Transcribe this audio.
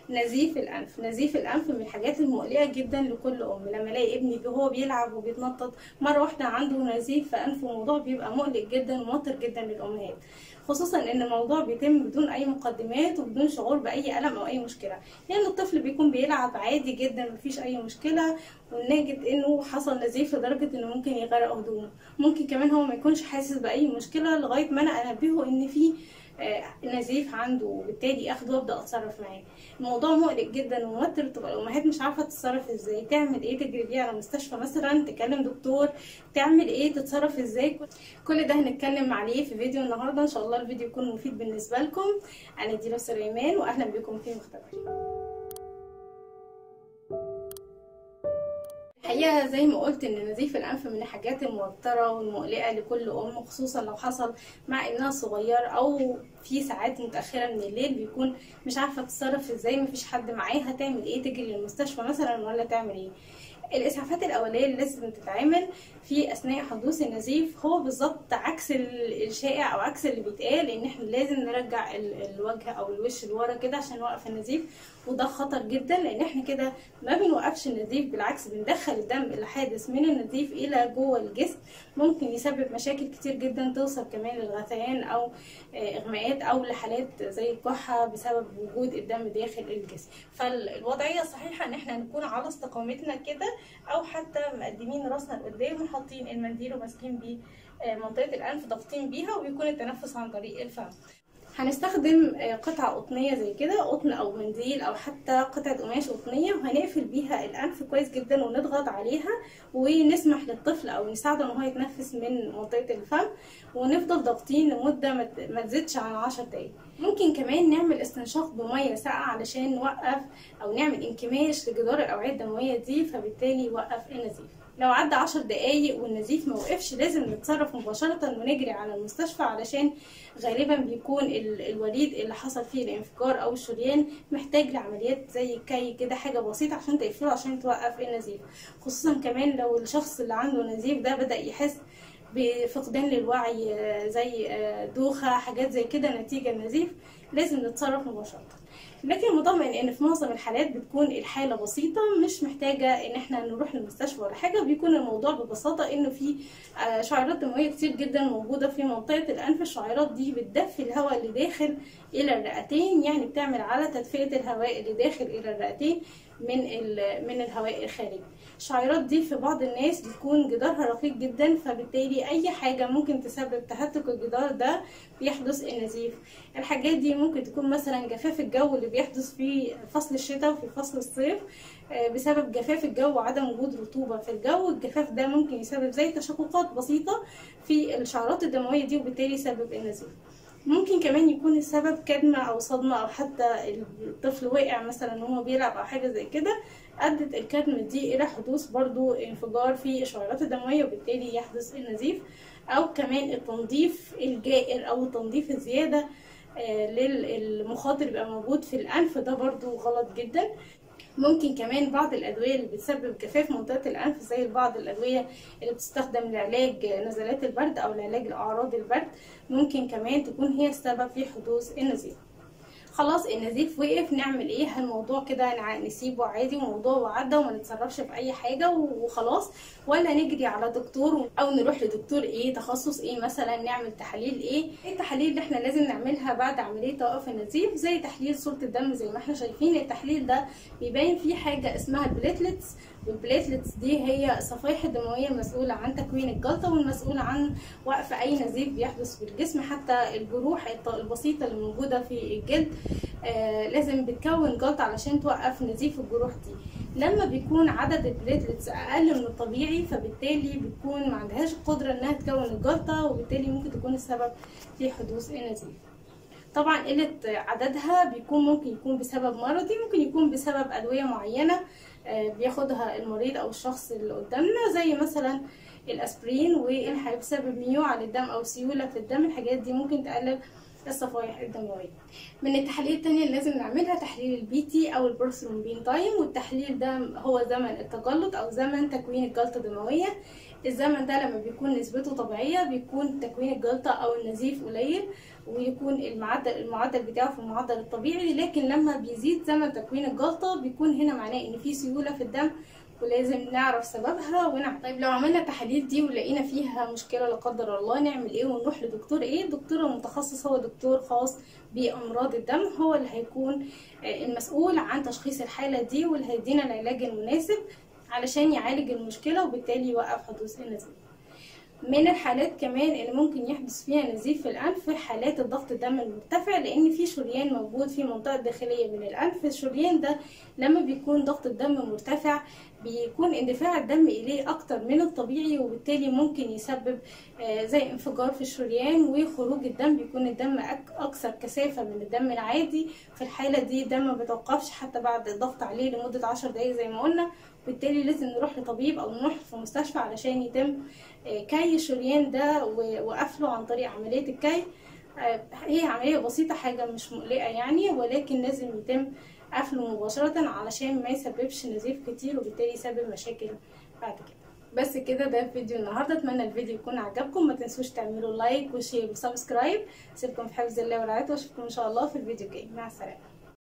نزيف الانف نزيف الانف من الحاجات المقلقه جدا لكل ام لما الاقي ابني وهو بيلعب وبيتنطط مره واحده عنده نزيف في انفه الموضوع بيبقى مقلق جدا وموتر جدا للامهات خصوصا ان الموضوع بيتم بدون اي مقدمات وبدون شعور باي الم او اي مشكله لان يعني الطفل بيكون بيلعب عادي جدا مفيش اي مشكله ونجد انه حصل نزيف لدرجه انه ممكن يغرق هدومه ممكن كمان هو ما يكونش حاسس باي مشكله لغايه ما انا انبهه ان في نزيف عنده وبالتالي اخده وابدا اتصرف معاه الموضوع مقلق جدا وموتر تبقى الامهات مش عارفه تتصرف ازاي تعمل ايه تجري بيه على مستشفى مثلا تكلم دكتور تعمل ايه تتصرف ازاي كل ده هنتكلم عليه في فيديو النهارده ان شاء الله الفيديو يكون مفيد بالنسبه لكم انا دينا سليمان واهلا بكم في مختبر الحقيقه زي ما قلت ان نزيف الانف من الحاجات الموتره والمقلقه لكل ام خصوصا لو حصل مع ابنها الصغير او في ساعات متاخره من الليل بيكون مش عارفه تتصرف ازاي مفيش حد معاها تعمل ايه تجري للمستشفى مثلا ولا تعمل ايه الاسعافات الاوليه اللي لازم تتعمل في اثناء حدوث النزيف هو بالظبط عكس الشائع او عكس اللي بيتقال ان احنا لازم نرجع الوجه او الوش لورا كده عشان نوقف النزيف وده خطر جدا لان احنا كده ما بنوقفش النزيف بالعكس بندخل الدم اللي حادث من النزيف الى جوه الجسم ممكن يسبب مشاكل كتير جدا توصل كمان للغثيان او اغماءات او لحالات زي الكحه بسبب وجود الدم داخل الجسم فالوضعيه الصحيحه ان احنا نكون على استقامتنا كده او حتى مقدمين راسنا لقدام وحاطين المنديل وماسكين بيه منطقه الانف ضاغطين بيها وبيكون التنفس عن طريق الفم هنستخدم قطعة قطنية زي كده قطن أو منديل أو حتى قطعة قماش قطنية وهنقفل بيها الأنف كويس جدا ونضغط عليها ونسمح للطفل أو نساعده إن هو يتنفس من منطقة الفم ونفضل ضاغطين لمدة ما تزيدش عن عشر دقايق ممكن كمان نعمل استنشاق بمية ساقعة علشان نوقف أو نعمل انكماش لجدار الأوعية الدموية دي فبالتالي يوقف النزيف لو عدى عشر دقايق والنزيف موقفش لازم نتصرف مباشرة ونجري على المستشفى علشان غالبا بيكون الوريد اللي حصل فيه الانفجار او الشريان محتاج لعمليات زي كي كده حاجة بسيطة عشان تقفله عشان توقف النزيف خصوصا كمان لو الشخص اللي عنده نزيف ده بدأ يحس بفقدان للوعي زي دوخة حاجات زي كده نتيجة النزيف لازم نتصرف مباشرة لكن المطمئن ان في معظم الحالات بتكون الحاله بسيطه مش محتاجه ان احنا نروح للمستشفى ولا حاجه بيكون الموضوع ببساطه انه في شعيرات دمويه كتير جدا موجوده في منطقه الانف الشعيرات دي بتدفي الهواء اللي داخل الى الرئتين يعني بتعمل على تدفئه الهواء اللي داخل الى الرئتين من من الهواء الخارجي الشعيرات دي في بعض الناس بتكون جدارها رقيق جدا فبالتالي اي حاجه ممكن تسبب تهتك الجدار ده بيحدث النزيف الحاجات دي ممكن تكون مثلا جفاف الجو اللي بيحدث في فصل الشتاء وفي فصل الصيف بسبب جفاف الجو وعدم وجود رطوبة في الجو الجفاف ده ممكن يسبب زي تشققات بسيطة في الشعرات الدموية دي وبالتالي يسبب النزيف ممكن كمان يكون السبب كدمة أو صدمة أو حتى الطفل وقع مثلا وهو بيلعب أو حاجة زي كده أدت الكدمة دي إلى حدوث برضو انفجار في الشعيرات الدموية وبالتالي يحدث النزيف أو كمان التنظيف الجائر أو التنظيف الزيادة للمخاط اللي بيبقى موجود في الأنف ده برضو غلط جدا ممكن كمان بعض الأدوية اللي بتسبب جفاف منطقة الأنف زي بعض الأدوية اللي بتستخدم لعلاج نزلات البرد أو لعلاج أعراض البرد ممكن كمان تكون هي السبب في حدوث النزيف خلاص النزيف وقف نعمل ايه هالموضوع كده نسيبه عادي وموضوع وعدى وما نتصرفش في اي حاجه وخلاص ولا نجري على دكتور او نروح لدكتور ايه تخصص ايه مثلا نعمل تحاليل ايه التحاليل اللي احنا لازم نعملها بعد عمليه توقف النزيف زي تحليل صوره الدم زي ما احنا شايفين التحليل ده بيبين فيه حاجه اسمها البليتلتس والبليتلتس دي هي الصفائح الدمويه المسؤوله عن تكوين الجلطه والمسؤوله عن وقف اي نزيف بيحدث في الجسم حتى الجروح البسيطه اللي موجوده في الجلد آه لازم بتكون جلطه علشان توقف نزيف الجروح دي لما بيكون عدد البليتلتس اقل من الطبيعي فبالتالي بتكون ما عندهاش القدره انها تكون الجلطه وبالتالي ممكن تكون السبب في حدوث النزيف طبعا قلة عددها بيكون ممكن يكون بسبب مرضي ممكن يكون بسبب أدوية معينة بياخدها المريض أو الشخص اللي قدامنا زي مثلا الأسبرين والحاجة بسبب ميوعة للدم أو سيولة في الدم الحاجات دي ممكن تقلل الصفائح الدموية من التحاليل التانية اللي لازم نعملها تحليل البي تي أو البروثرومبين تايم والتحليل ده هو زمن التجلط أو زمن تكوين الجلطة الدموية الزمن ده لما بيكون نسبته طبيعيه بيكون تكوين الجلطه او النزيف قليل ويكون المعدل المعدل بتاعه في المعدل الطبيعي لكن لما بيزيد زمن تكوين الجلطه بيكون هنا معناه ان في سيوله في الدم ولازم نعرف سببها ونعرف طيب لو عملنا التحاليل دي ولقينا فيها مشكله لا قدر الله نعمل ايه ونروح لدكتور ايه الدكتور المتخصص هو دكتور خاص بامراض الدم هو اللي هيكون المسؤول عن تشخيص الحاله دي واللي هيدينا العلاج المناسب علشان يعالج المشكله وبالتالي يوقف حدوث النزيف من الحالات كمان اللي ممكن يحدث فيها نزيف في الانف حالات الضغط الدم المرتفع لان في شريان موجود في منطقه داخليه من الانف الشريان ده لما بيكون ضغط الدم مرتفع بيكون اندفاع الدم اليه اكتر من الطبيعي وبالتالي ممكن يسبب زي انفجار في الشريان وخروج الدم بيكون الدم اكثر كثافه من الدم العادي في الحاله دي الدم ما بيتوقفش حتى بعد الضغط عليه لمده 10 دقائق زي ما قلنا بالتالي لازم نروح لطبيب او نروح في مستشفى علشان يتم كي الشريان ده وقفله عن طريق عمليه الكي هي عمليه بسيطه حاجه مش مقلقه يعني ولكن لازم يتم قفله مباشره علشان ما يسببش نزيف كتير وبالتالي يسبب مشاكل بعد كده بس كده ده فيديو النهارده اتمنى الفيديو يكون عجبكم ما تنسوش تعملوا لايك وشير وسبسكرايب سيبكم في حفظ الله ورعايته واشوفكم ان شاء الله في الفيديو الجاي مع السلامه